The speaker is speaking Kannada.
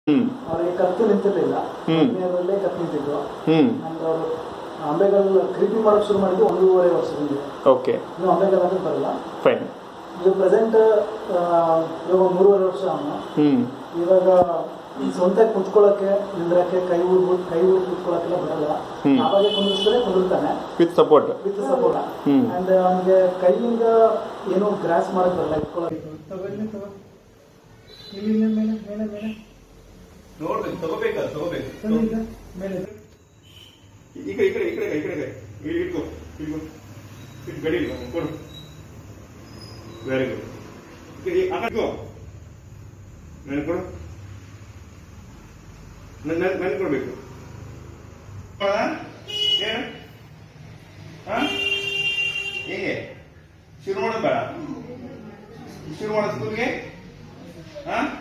ಹ್ಮ್ ಅವರಿಗೆ ಕತ್ತು ನಿಂತಿರ್ಲಿಲ್ಲ ಹ್ಮ್. ಹದಿನೈದರಲ್ಲೇ ಕತ್ತು ನಿಂತಿದ್ದು ಹ್ಮ್ ಆ್ಯಂಡ್ ಅವರು ಅಂಬೆಗಲ್ ಕ್ರೀಪಿ ಮಾಡೋಕ್ಕೆ ಶುರು ಮಾಡಿದ್ದು ಒಂದೂವರೆ ವರ್ಷದಿಂದ ಓಕೆ ಇನ್ನು ಅಂಬೆಗಲ್ ಅಂತ ಬರಲ್ಲ ಫೈನ್ ಈಗ ಪ್ರೆಸೆಂಟ್ ಇವಾಗ ಮೂರುವರೆ ವರ್ಷ ಅವನು ಹ್ಮ್ ಇವಾಗ ಈ ಸ್ವಂತ ಕುತ್ಕೊಳ್ಳೋಕೆ ನಿಂದ್ರಕ್ಕೆ ಕೈ ಊದ್ಬಿಟ್ಟು ಕೈ ಊದ್ ಕುತ್ಕೊಳ್ಳೋಕೆಲ್ಲ ಬರಲ್ಲ ಹ್ಮ್. ಅವಾಗ ಕುಂದಿಸಿದ್ರೆ ಕುಂದಿರ್ತಾನೆ ವಿತ್ ಸಪೋರ್ಟ್ ವಿತ್ ಸಪೋರ್ಟ್ ಹ್ಮ್. ಅಂಡ್ ಅವನಿಗೆ ಕೈಯಿಂದ ಏನೋ ಗ್ರಾಸ್ ಮಾಡಕ್ ಬರಲ್ಲ ಇಟ್ಕೊಳ್ಳೋಕೆ ತಗೋ ಇಲ್ಲಿ ತಗೋ ಇಲ್ಲಿ ಇಲ್ಲಿ ಮೇಲೆ ಮೇಲೆ ಮೇಲೆ ನೋಡ್ಬೇಕು ತಗೋಬೇಕ ತಗೋಬೇಕು ತಂದು ಈಗ ಮೇಲೆ ಈ ಕಡೆ ಈ ಕಡೆ ಈ ಕಡೆ ಈ ಕಡೆ ಇಲ್ಲಿ ಇಟ್ಕೋ ಇಟ್ಕೋ ಇಟ್ಟು ಗಡಿ ಇಟ್ಕೋ ಕೊಡು ವೆರಿ ಗುಡ್ ಹಾಕೋ ನನಗೆ ಕೊಡು ನನ್ನ ನನಗೆ ಕೊಡ್ಬೇಕು ಏನು ಹಾ ಹೇಗೆ ಶುರು ಮಾಡೋದು ಬೇಡ ಶುರು ಮಾಡೋ ಸ್ಕೂಲ್ಗೆ ಹಾ